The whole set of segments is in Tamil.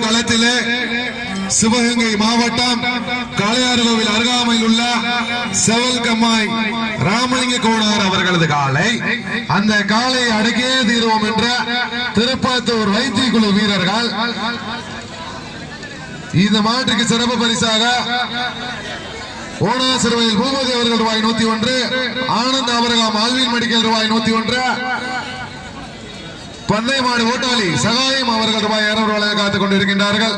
களத்திலே சிவகங்கை மாவட்டம் காளையார்கோவில் அருகாமையில் உள்ள செவல் கம்மாய் ராமலிங்க கோணார் அவர்களது காலை அந்த காலையை அடக்கியே தீர்வோம் என்ற திருப்பாத்தூர் வைத்திய குழு வீரர்கள் இந்த மாட்டுக்கு சிறப்பு பரிசாக ஓனா சிறுவையில் பூபதி அவர்கள் ரூபாய் நூத்தி ஒன்று ஆனந்த் அவர்கள் ஆல்வின் மெடிக்கல் ரூபாய் நூத்தி ஒன்று பண்ணை மாடு ஓட்டாளி சகாயம் அவர்கள் ரூபாய் இருநூறு ரூபாய் காத்துக் கொண்டிருக்கின்றார்கள்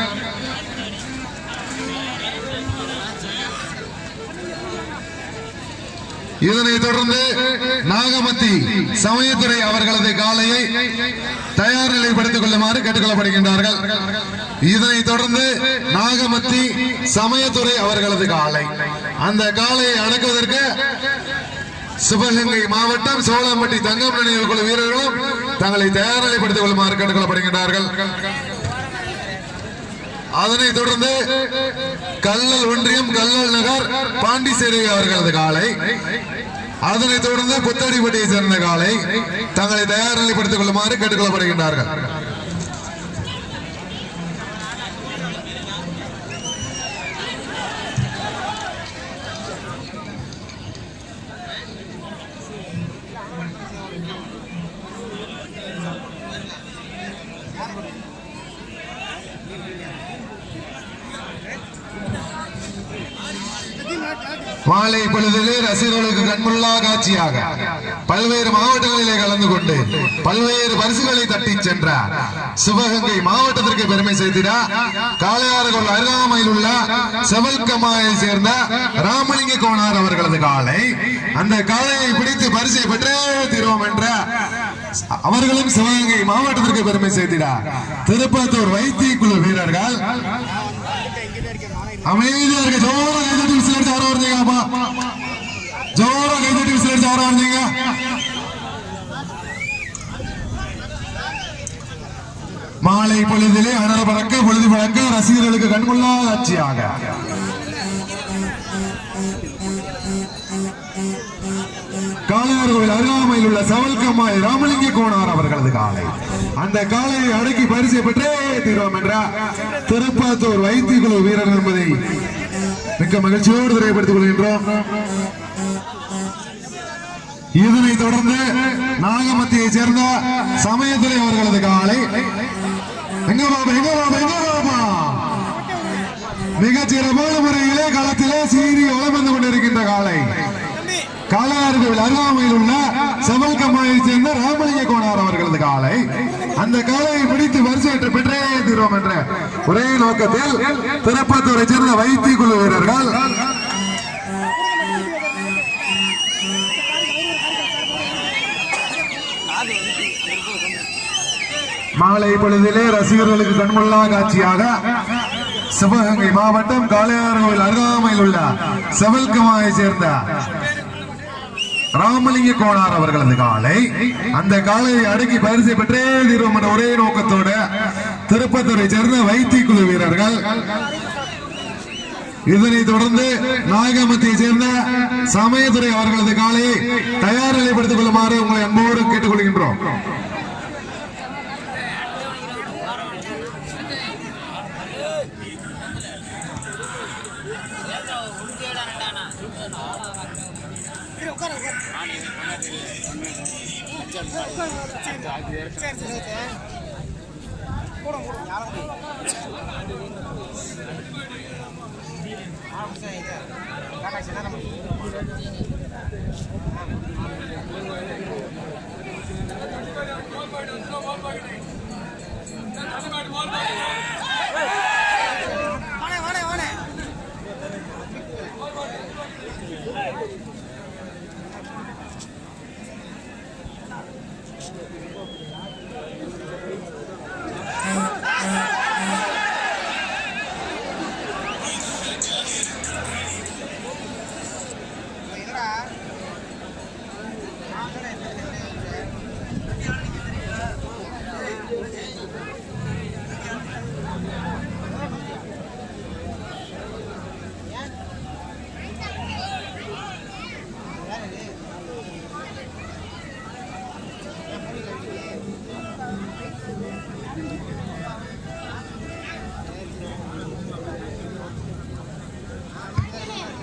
இதனைத் தொடர்ந்து நாகமத்தி சமயத்துறை அவர்களது காலையை தயார் நிலைப்படுத்திக் கொள்ளுமாறு கேட்டுக்கொள்ளப்படுகின்றார்கள் இதனைத் தொடர்ந்து நாகமத்தி சமயத்துறை அவர்களது காலை அந்த காலையை அடக்குவதற்கு சிவகங்கை மாவட்டம் சோழம்பட்டி தங்கம் நினைவு குழு வீரர்களும் தங்களை தயார் நிலைப்படுத்திக் கொள்ளுமாறு கேட்டுக்கொள்ளப்படுகின்றார்கள் அதனைத் தொடர்ந்து கல்லல் ஒன்றியம் கல்லல் நகர் பாண்டிச்சேரி அவர்களது காலை அதனைத் தொடர்ந்து புத்தடிப்பட்டியை சேர்ந்த காலை தங்களை தயார் நிலைப்படுத்திக் கொள்ளுமாறு கேட்டுக்கொள்ளப்படுகின்றார்கள் மாலை பொழுதிலே ரசிகர்களுக்கு கண்முள்ளா காட்சியாக பல்வேறு மாவட்டங்களிலே கலந்து கொண்டு பல்வேறு பரிசுகளை தட்டிச் சென்ற சிவகங்கை மாவட்டத்திற்கு பெருமை சேர்த்திட காளையாறுகள் அருகாமையில் உள்ள செவல்கமாயை சேர்ந்த ராமலிங்க கோனார் அவர்களது காலை அந்த காளையை பிடித்து பரிசை பெற்றே தீர்வோம் என்ற அவர்களும் சிவகங்கை மாவட்டத்திற்கு பெருமை சேர்த்திட திருப்பத்தூர் வைத்திய குழு வீரர்கள் அமைதியா இருக்க ஜோரா கைதட்டி விசில் யாரோ இருந்தீங்கப்பா ஜோரா கைதட்டி விசில் யாரோ இருந்தீங்க மாலை பொழுதிலே அனர பறக்க பொழுது பழக்க ரசிகர்களுக்கு கண்கொள்ளா காட்சியாக காளையார் கோவில் அருகாமையில் உள்ள சவல்கம்மாய் ராமலிங்க கோனார் அவர்களது காலை அந்த காலையை அடக்கி பரிசை பெற்றே தீர்வோம் என்ற திருப்பாத்தூர் வைத்திய குழு வீரர் என்பதை மிக்க மகிழ்ச்சியோடு தெரியப்படுத்திக் கொள்கின்றோம் இதனைத் தொடர்ந்து நாகமத்தியை சேர்ந்த சமயத்துறை அவர்களது காலை எங்க பாபா எங்க பாபா எங்க பாபா மிகச் சிறப்பான முறையிலே களத்திலே சீறி வளம் வந்து கொண்டிருக்கின்ற காலை காளையார்கள் அருகாமையில் உள்ள செவல்கம்மாயை சேர்ந்த ராமலிங்க கோனார் அவர்களது காலை அந்த காலையை பிடித்து வரிசையற்ற பெற்றே தீர்வோம் என்ற ஒரே நோக்கத்தில் திருப்பத்தூரை சேர்ந்த வைத்திய குழு வீரர்கள் மாலை பொழுதிலே ரசிகர்களுக்கு கண்முள்ளா காட்சியாக சிவகங்கை மாவட்டம் காளையார்கோவில் அருகாமையில் உள்ள செவல்கமாயை சேர்ந்த ராமலிங்க கோனார் அவர்களது காலை அந்த காலையை அடக்கி பரிசை பெற்றே தீர்வோம் என்ற ஒரே நோக்கத்தோடு திருப்பத்தூரை சேர்ந்த வைத்திய குழு வீரர்கள் இதனைத் தொடர்ந்து நாயகமத்தியை சேர்ந்த சமயத்துறை அவர்களது காலையை தயார் நிலைப்படுத்திக் கொள்ளுமாறு உங்களை அன்போடு கேட்டுக்கொள்கின்றோம்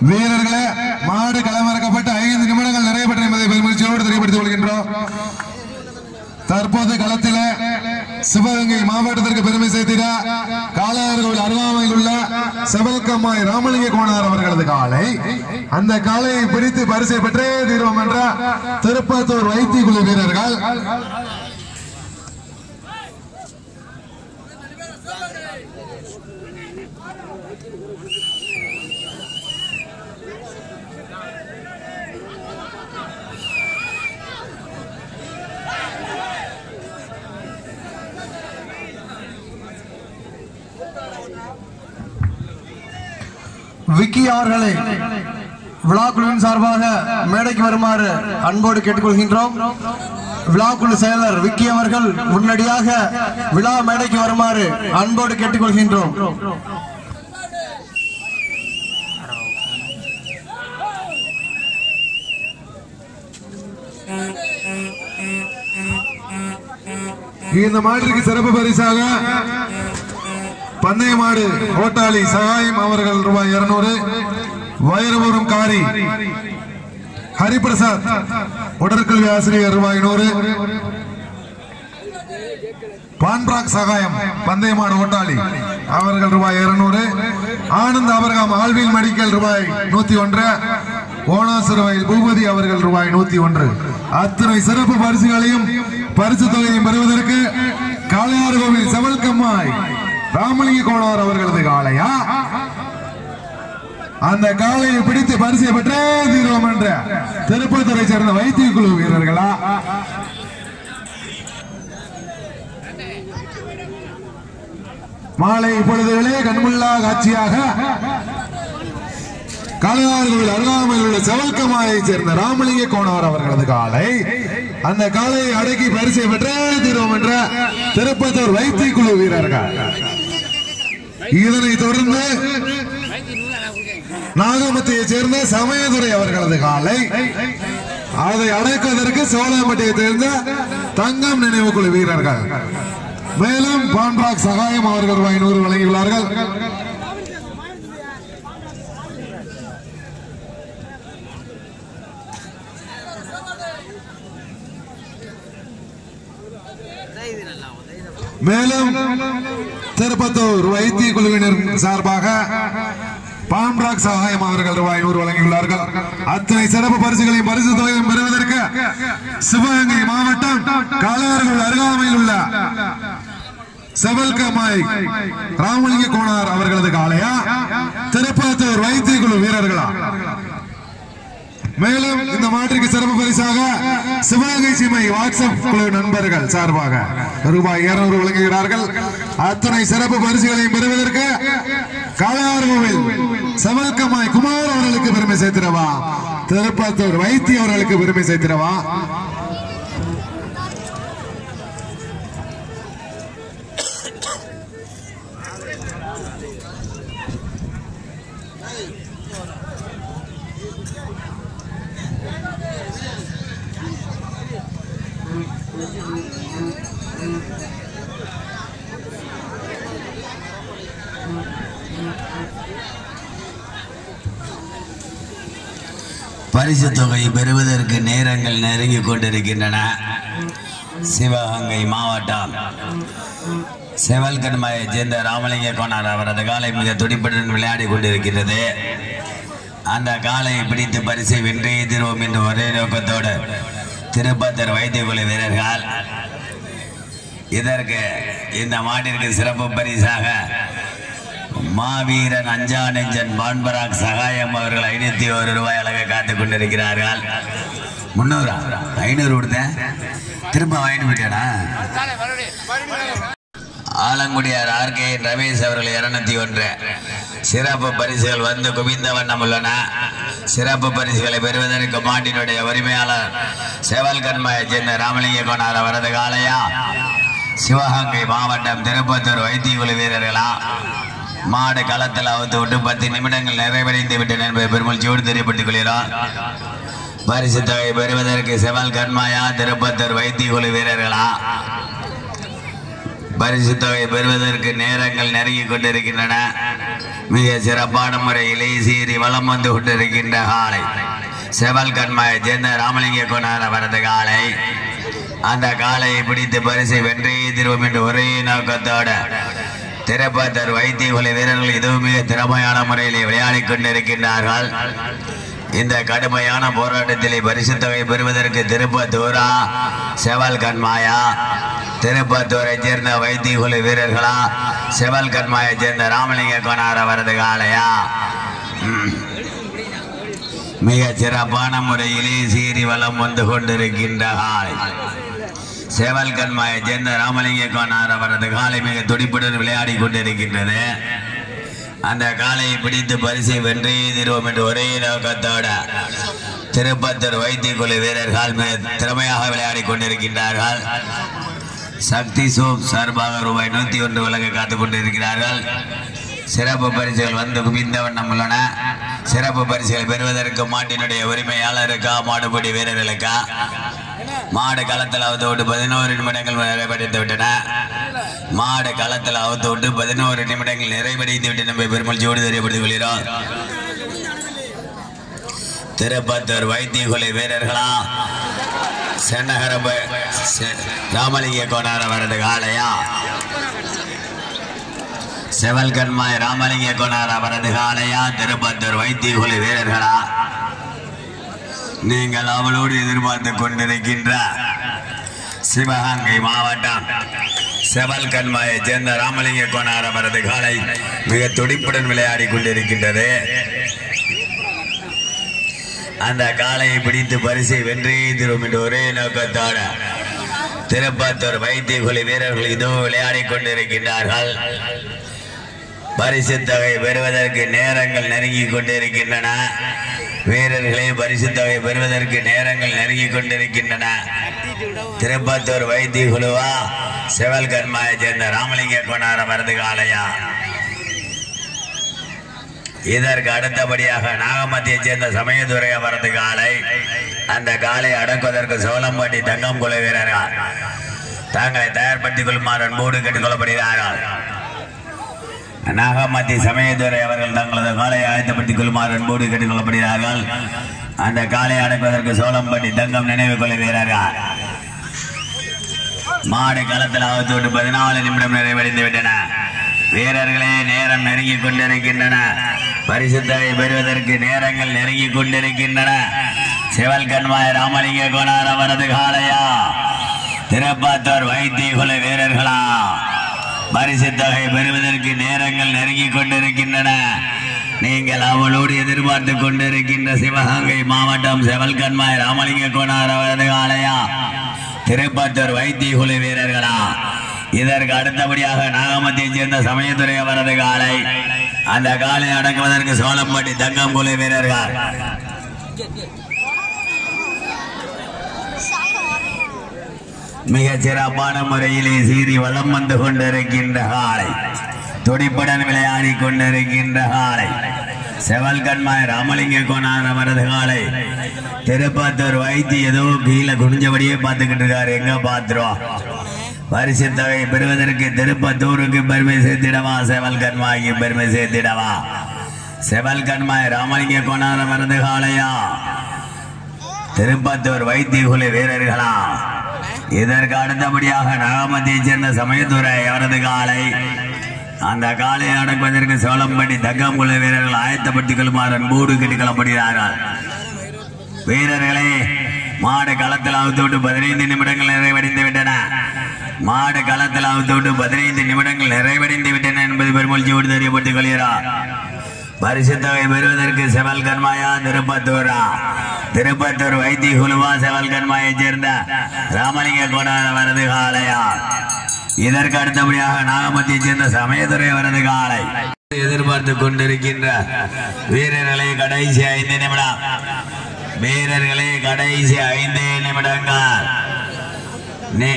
வீரர்களே மாடு களமிறக்கப்பட்டு ஐந்து நிமிடங்கள் நிறைவேற்ற என்பதை பெருமகிழ்ச்சியோடு தெரியப்படுத்திக் கொள்கின்றோம் தற்போது களத்தில சிவகங்கை மாவட்டத்திற்கு பெருமை சேர்த்திட காளையார்கள் அருகாமையில் உள்ள செவல்கம்மாய் ராமலிங்க கோனார் அவர்களது காலை அந்த காளையை பிடித்து பரிசை பெற்றே தீர்வோம் என்ற திருப்பத்தூர் வைத்திய குழு வீரர்கள் விக்கி அவர்களை விழாக்குழுவின் சார்பாக மேடைக்கு வருமாறு அன்போடு கேட்டுக்கொள்கின்றோம் விழாக்குழு செயலர் விக்கி அவர்கள் உடனடியாக விழா மேடைக்கு வருமாறு அன்போடு கேட்டுக்கொள்கின்றோம் இந்த மாட்டிற்கு சிறப்பு பரிசாக பந்தய மாடு ஓட்டாளி சகாயம் அவர்கள் ரூபாய் இருநூறு வைரபுரம் காரி ஹரிபிரசாத் உடற்கல்வி ஆசிரியர் ரூபாய் நூறு பான்ராக் சகாயம் பந்தய மாடு ஓட்டாளி அவர்கள் ரூபாய் இருநூறு ஆனந்த் அபர்காம் ஆல்வில் மெடிக்கல் ரூபாய் நூத்தி ஒன்று ஓனாசிறுவையில் பூபதி அவர்கள் ரூபாய் நூத்தி ஒன்று அத்தனை சிறப்பு பரிசுகளையும் பரிசு தொகையையும் பெறுவதற்கு காளையார் கோவில் செவல்கம்மாய் ராமலிங்க கோணார் அவர்களது காளையா அந்த காளையை பிடித்து பரிசை பெற்றே தீர்வோம் என்ற திருப்பத்தூரை சேர்ந்த வைத்திய குழு வீரர்களா மாலை பொழுதுகளே கண்முள்ளா காட்சியாக காளையார்கள் அருகாமையில் உள்ள செவல்கமாயை சேர்ந்த ராமலிங்க கோணவர் அவர்களது காலை அந்த காளையை அடக்கி பரிசை பெற்றே தீர்வோம் என்ற திருப்பத்தூர் வைத்திய குழு வீரர்கள் இதனை தொடர்ந்து நாகமத்தையை சேர்ந்த சமயதுரை அவர்களது காலை அதை அடக்குவதற்கு சோழம்பட்டியை சேர்ந்த தங்கம் நினைவு குழு வீரர்கள் மேலும் பான்ராக் சகாயம் அவர்கள் ரூபாய் நூறு வழங்கியுள்ளார்கள் மேலும் திருப்பத்தூர் வைத்திய குழுவினர் சார்பாக பாம்ராக் சகாயம் அவர்கள் ரூபாய் நூறு வழங்கியுள்ளார்கள் அத்தனை சிறப்பு பரிசுகளையும் பரிசு தொகையும் பெறுவதற்கு சிவகங்கை மாவட்டம் காளையார்கள் அருகாமையில் உள்ள செவல்கமாய் ராமலிங்க கோனார் அவர்களது காளையா திருப்பத்தூர் வைத்திய குழு வீரர்களா மேலும் இந்த மாட்டிற்கு சிறப்பு பரிசாக சிவகங்கை சீமை வாட்ஸ்அப் குழு நண்பர்கள் சார்பாக ரூபாய் இருநூறு வழங்குகிறார்கள் அத்தனை சிறப்பு பரிசுகளையும் பெறுவதற்கு காளையார்கோவில் செவல்கமாய் குமார் அவர்களுக்கு பெருமை சேர்த்திடவா திருப்பத்தூர் வைத்திய அவர்களுக்கு பெருமை சேர்த்திடவா பரிசு தொகை பெறுவதற்கு நேரங்கள் நெருங்கிக் கொண்டிருக்கின்றன சிவகங்கை மாவட்டம் செவல்கண்மாயைச் சேர்ந்த ராமலிங்க கோனார் அவரது காலை மிக துடிப்புடன் விளையாடி கொண்டிருக்கிறது அந்த காலையை பிடித்து பரிசை வென்றே தீர்வோம் என்ற ஒரே நோக்கத்தோடு திருப்பத்தர் வைத்திய குழு வீரர்கள் இதற்கு இந்த மாட்டிற்கு சிறப்பு பரிசாக மாவீரன் அஞ்சா நெஞ்சன் பான்பராக் சகாயம் அவர்கள் ஐநூத்தி ஒரு ரூபாய் அளவை காத்துக் கொண்டிருக்கிறார்கள் முன்னூறா ஐநூறு கொடுத்தேன் திரும்ப வாங்கிட்டு போயிட்டானா ஆலங்குடியார் ஆர்கே ரமேஷ் அவர்கள் இருநூத்தி ஒன்று சிறப்பு பரிசுகள் வந்து குவிந்த வண்ணம் உள்ளன சிறப்பு பரிசுகளை பெறுவதற்கு மாட்டினுடைய உரிமையாளர் செவல் கண்மாயை சேர்ந்த ராமலிங்க கோனார் அவரது காலையா சிவகங்கை மாவட்டம் திருப்பத்தூர் வைத்திய குழு வீரர்களா மாடு களத்தில் அவுத்து விட்டு பத்து நிமிடங்கள் நிறைவடைந்து விட்டன என்பதை பெருமகிழ்ச்சியோடு தெரியப்பட்டுக் கொள்கிறோம் பரிசு தொகை பெறுவதற்கு செவல் கண்மாயா திருப்பத்தூர் வைத்திய குழு வீரர்களா பரிசு தொகை பெறுவதற்கு நேரங்கள் நெருங்கிக் கொண்டிருக்கின்றன மிக சிறப்பான முறையிலே சீறி வலம் வந்து கொண்டிருக்கின்ற காலை செவல் கண்மாயை சேர்ந்த ராமலிங்க கொண்டாட வரது காலை அந்த காலையை பிடித்து பரிசை வென்றே திருவோம் என்று ஒரே நோக்கத்தோட திரைப்பத்தர் வைத்தியகுல வீரர்கள் இதுவும் மிக திறமையான முறையிலே விளையாடிக் கொண்டிருக்கின்றார்கள் இந்த கடுமையான போராட்டத்திலே பரிசு தொகை பெறுவதற்கு திருப்பத்தூரா செவல் கண்மாயா திருப்பத்தூரை சேர்ந்த வைத்தியகுல வீரர்களா செவல் கண்மாயை சேர்ந்த ராமலிங்க கோனார வரது காலையா ம். மிக சிறப்பான முறையிலே சீறி வலம் வந்து கொண்டிருக்கின்ற காலை சேவல் கண்மாயை சேர்ந்த ராமலிங்க கோனார் அவரது காலை மிக துடிப்புடன் விளையாடி கொண்டிருக்கின்றது அந்த காலையை பிடித்து பரிசை வென்றே தீர்வோம் என்று ஒரே நோக்கத்தோட திருப்பத்தூர் வைத்திய குழு வீரர்கள் மிக திறமையாக விளையாடி கொண்டிருக்கின்றார்கள் சக்தி சோப் சார்பாக ரூபாய் நூத்தி ஒன்று வழங்க காத்துக் கொண்டிருக்கிறார்கள் சிறப்பு பரிசுகள் வந்து குவிந்த வண்ணம் உள்ளன சிறப்பு பரிசுகள் பெறுவதற்கு மாட்டினுடைய உரிமையாளருக்கா மாடுபிடி வீரர்களுக்கா மாடு களத்தில் அவுத்து விட்டு பதினோரு நிமிடங்கள் நிறைவடைந்து விட்டன மாடு களத்தில் அவுத்து விட்டு பதினோரு நிமிடங்கள் நிறைவடைந்து விட்டு நம்ம பெருமள்ச்சியோடு தெரியப்படுத்திக் கொள்கிறோம் திருப்பத்தூர் வைத்திய குலை வீரர்களா சென்னகர ப- செ- ராமலிங்க கோனார வரது காலையா செவல் கண்மாய் ராமலிங்க கோனார வரது காலையா திருப்பத்தூர் வைத்திய குலை வீரர்களா நீங்கள் அவளோடு எதிர்பார்த்து கொண்டிருக்கின்ற சிவகங்கை மாவட்டம் செவல் கண்மாயை சேர்ந்த ராமலிங்க கோனார் அவரது காலை மிக துடிப்புடன் விளையாடி கொண்டிருக்கின்றது அந்த காளையை பிடித்து பரிசை வென்றே தரும் என்ற ஒரே நோக்கத்தோட திருப்பத்தூர் வைத்திய குழு வீரர்கள் இதோ விளையாடி கொண்டிருக்கின்றார்கள் பரிசு தொகை பெறுவதற்கு நேரங்கள் நெருங்கி கொண்டிருக்கின்றன வீரர்களே பரிசு தொகை பெறுவதற்கு நேரங்கள் நெருங்கி கொண்டிருக்கின்றன திருப்பத்தூர் வைத்திய குழுவா செவல் கர்மாயை சேர்ந்த ராமலிங்க கொண்டார மருந்து காலையா இதற்கு அடுத்தபடியாக நாகமத்தியை சேர்ந்த சமயதுரை அவரது காலை அந்த காலை அடக்குவதற்கு சோளம்பட்டி தங்கம் குழு வீரர்கள் தாங்களை தயார்படுத்திக் கொள்ளுமாறு அன்போடு கேட்டுக்கொள்ளப்படுகிறார்கள் நாகமத்தி சமயத்துறை அவர்கள் தங்களது காலை ஆயத்தப்படுத்திக் கொள்ளுமாறு அன்போடு கேட்டுக் கொள்ளப்படுகிறார்கள் அந்த காலை அடக்குவதற்கு சோளம்பட்டி தங்கம் நினைவு கொள்ள வீரர்கள் மாடு களத்தில் ஆகத்து விட்டு பதினாலு நிமிடம் நிறைவடைந்து விட்டன வீரர்களே நேரம் நெருங்கிக் கொண்டிருக்கின்றன பரிசுத்தகை பெறுவதற்கு நேரங்கள் நெருங்கிக் கொண்டிருக்கின்றன சிவல் கண்மாய ராமலிங்க கோனார் அவரது காளையா திருப்பாத்தூர் வைத்திய குல வீரர்களா பரிசு தொகை பெறுவதற்கு நேரங்கள் நெருங்கிக் கொண்டிருக்கின்றன நீங்கள் அவளோடு எதிர்பார்த்து கொண்டிருக்கின்ற சிவகங்கை மாவட்டம் செவல்கண்மாய் ராமலிங்க கோனார் அவரது ஆலயா திருப்பத்தூர் வைத்திய குழு வீரர்களா இதற்கு அடுத்தபடியாக நாகமத்தியை சேர்ந்த சமயத்துறை அவரது காலை அந்த காலை அடக்குவதற்கு சோளம்பட்டி தங்கம் குழு வீரர்கள் மிக சிறப்பான முறையிலே சீறி வலம் வந்து கொண்டிருக்கின்ற காலை துடிப்புடன் விளையாடி கொண்டிருக்கின்ற காலை செவல் கண்மாய் ராமலிங்க கோனார் அவரது காலை திருப்பத்தூர் வைத்தி ஏதோ கீழே குனிஞ்சபடியே பார்த்துக்கிட்டு இருக்காரு எங்க பாத்துருவோம் பரிசு தொகை பெறுவதற்கு திருப்பத்தூருக்கு பெருமை சேர்த்திடவா செவல் கண்மாய்க்கு பெருமை சேர்த்திடவா செவல் கண்மாய் ராமலிங்க கோனார் அவரது காலையா திருப்பத்தூர் வைத்திய குழு வீரர்களா இதற்கு அடுத்தபடியாக நாகமத்தியை சேர்ந்த சமயத்துறை அவரது காலை அந்த காலை அடக்குவதற்கு சோளம்பட்டி தங்கம் குழு வீரர்கள் ஆயத்தப்படுத்திக் கொள்ளுமாறு அன்போடு கேட்டுக்கொள்ளப்படுகிறார்கள் வீரர்களே மாடு களத்தில் அவுத்து விட்டு பதினைந்து நிமிடங்கள் நிறைவடைந்து விட்டன மாடு களத்தில் அவுத்து விட்டு பதினைந்து நிமிடங்கள் நிறைவடைந்து விட்டன என்பது பெருமொழியோடு தெரியப்பட்டுக் கொள்கிறார் பரிசு தொகை பெறுவதற்கு செவல் கண்மாயா திருப்பத்தூரா திருப்பத்தூர் வைத்திய குழுவா செவல் கண்மாயை சேர்ந்த ராமலிங்க கோடான வரது காளையா இதற்கு அடுத்தபடியாக நாகமத்தியை சேர்ந்த சமயத்துறை வரது காளை எதிர்பார்த்து கொண்டிருக்கின்ற வீரர்களை கடைசி ஐந்து நிமிடம் வீரர்களே கடைசி ஐந்து நிமிடங்கள் நே-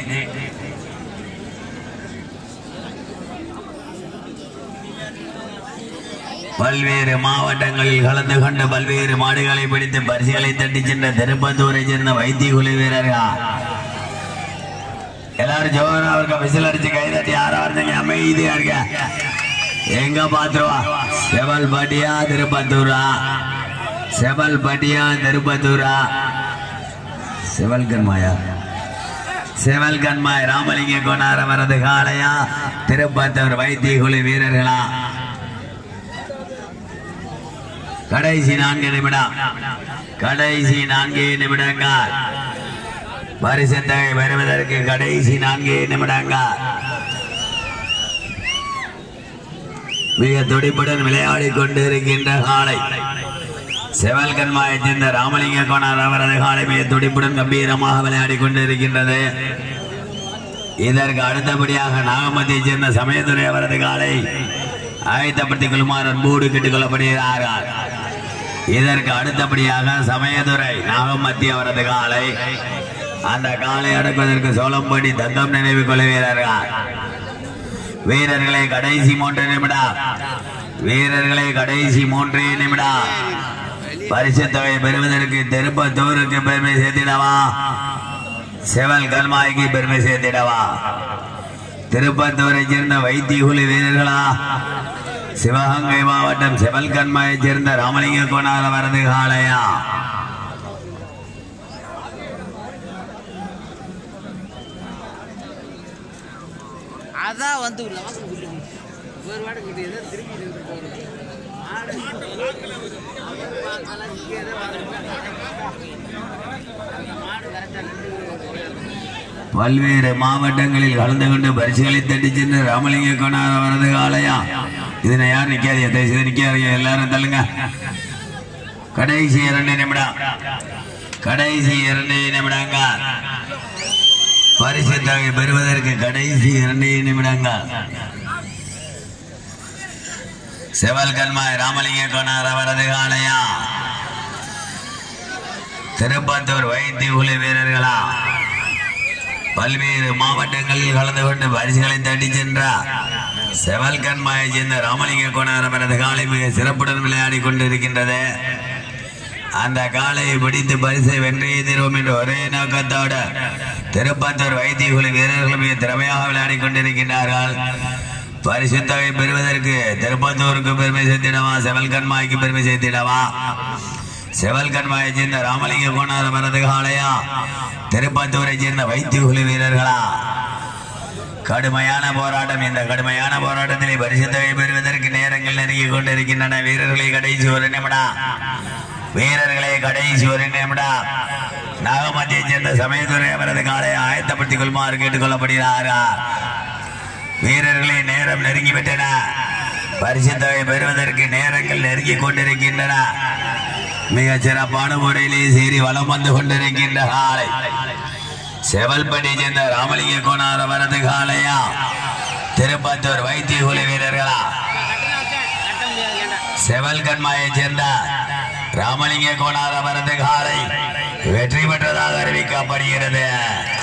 பல்வேறு மாவட்டங்களில் கலந்து கொண்டு பல்வேறு மாடுகளை பிடித்து பரிசுகளை தட்டி சென்ற திருப்பத்தூரை சேர்ந்த வைத்திய குழு வீரர்கள் எல்லாரும் ஜோரா அவருக்கு விசில் அடிச்சு கை தட்டி யாரா இருந்தீங்க அமைதியா இருக்க எங்க பாத்துருவா செவல் பட்டியா திருப்பத்தூரா செவல் பட்டியா திருப்பத்தூரா செவல் கண்மாயா செவல் கண்மாய் ராமலிங்க கொண்டார வரது காளையா திருப்பத்தூர் வைத்திய குழு வீரர்களா கடைசி நான்கு நிமிடம் கடைசி நான்கு நிமிடங்கள் பரிசத்தை பெறுவதற்கு கடைசி நான்கு நிமிடங்கள் மிக துடிப்புடன் விளையாடி கொண்டிருக்கின்ற காலை செவல் கண்மாயை சேர்ந்த ராமலிங்க கோணார் அவரது காலை மிக துடிப்புடன் கம்பீரமாக விளையாடி கொண்டிருக்கின்றது இதற்கு அடுத்தபடியாக நாகமதியை சேர்ந்த சமயத்துறை அவரது காலை ஆயத்தப்படுத்திக் கொள்ளுமாறு அன்போடு கேட்டுக் கொள்ளப்படுகிறார்கள் இதற்கு அடுத்தபடியாக சமயதுரை நாகமத்தி அவரது காலை அந்த காலை அடக்குவதற்கு சோளம்படி தங்கம் நினைவு கொள்ள வீரர்கள் வீரர்களை கடைசி மூன்று நிமிடம் வீரர்களை கடைசி மூன்று நிமிடம் பரிசு தொகை பெறுவதற்கு திருப்பத்தூருக்கு பெருமை சேர்த்திடவா செவல் கல்மாய்க்கு பெருமை சேர்த்திடவா திருப்பத்தூரை சேர்ந்த வைத்திய குழு வீரர்களா சிவகங்கை மாவட்டம் செவல் கண்மாயை சேர்ந்த ராமலிங்க கோணார வரது காளையா அதான் வந்து லாஸ்ட் விட்டு ஒரு வாடகை கிட்ட ஏதோ திருப்பி இருந்து போகிறது ஆடு பார்க்கலாம் இங்கே ஏதோ வந்துருக்காங்க அந்த மாடு கரெக்டாக பல்வேறு மாவட்டங்களில் கலந்து கொண்டு பரிசுகளை தட்டி சென்று ராமலிங்க கோணார வரது காளையா இதனை யார் நிக்காதீங்க தயவு செய்து நிக்காதீங்க எல்லாரும் தள்ளுங்க கடைசி இரண்டு நிமிடம் கடைசி இரண்டு நிமிடங்கள் பரிசு தொகை பெறுவதற்கு கடைசி இரண்டு நிமிடங்கள் செவல் கண்மாய் ராமலிங்க கோணார் அவரது காளையா திருப்பத்தூர் வைத்திய குழு வீரர்களா பல்வேறு மாவட்டங்களில் கலந்து கொண்டு பரிசுகளை தட்டி சென்றார் செவல் கண்மாயை சேர்ந்த ராமலிங்க கோணார் அவரது காலை மிக சிறப்புடன் விளையாடி கொண்டிருக்கின்றது அந்த காளையை பிடித்து பரிசை வென்றையே தருவோம் என்ற ஒரே நோக்கத்தோடு திருப்பத்தூர் வைத்திய குழு வீரர்கள் மிக திறமையாக விளையாடி கொண்டிருக்கின்றார்கள் பரிசு தொகை பெறுவதற்கு திருப்பத்தூருக்கு பெருமை சேர்த்திடவா செவல் கண்மாய்க்கு பெருமை சேர்த்திடவா செவல் கண்மாயை சேர்ந்த ராமலிங்க கோணார் வரது காளையா திருப்பத்தூரை சேர்ந்த வைத்திய குழு வீரர்களா கடுமையான போராட்டம் இந்த கடுமையான போராட்டத்தில் பரிசு தொகை பெறுவதற்கு நேரங்கள் நெருங்கி கொண்டிருக்கின்றன வீரர்களை கடைசி ஒரு நிமிடம் வீரர்களை கடைசி ஒரு நிமிடம் நாகமத்தியை சேர்ந்த சமயத்துறை அவரது காலை ஆயத்தப்படுத்திக் கொள்ளுமாறு கேட்டுக் கொள்ளப்படுகிறார்கள் வீரர்களை நேரம் நெருங்கிவிட்டன பரிசு தொகை பெறுவதற்கு நேரங்கள் நெருங்கி கொண்டிருக்கின்றன மிக சிறப்பான முறையிலே சீறி வலம் வந்து கொண்டிருக்கின்ற காலை செவல்பட்டி சேர்ந்த ராமலிங்க கோணார் அவரது காலையா திருப்பத்தூர் வைத்திய குழு வீரர்களா செவல் கண்மாயை சேர்ந்த ராமலிங்க கோணார் அவரது காலை வெற்றி பெற்றதாக அறிவிக்கப்படுகிறது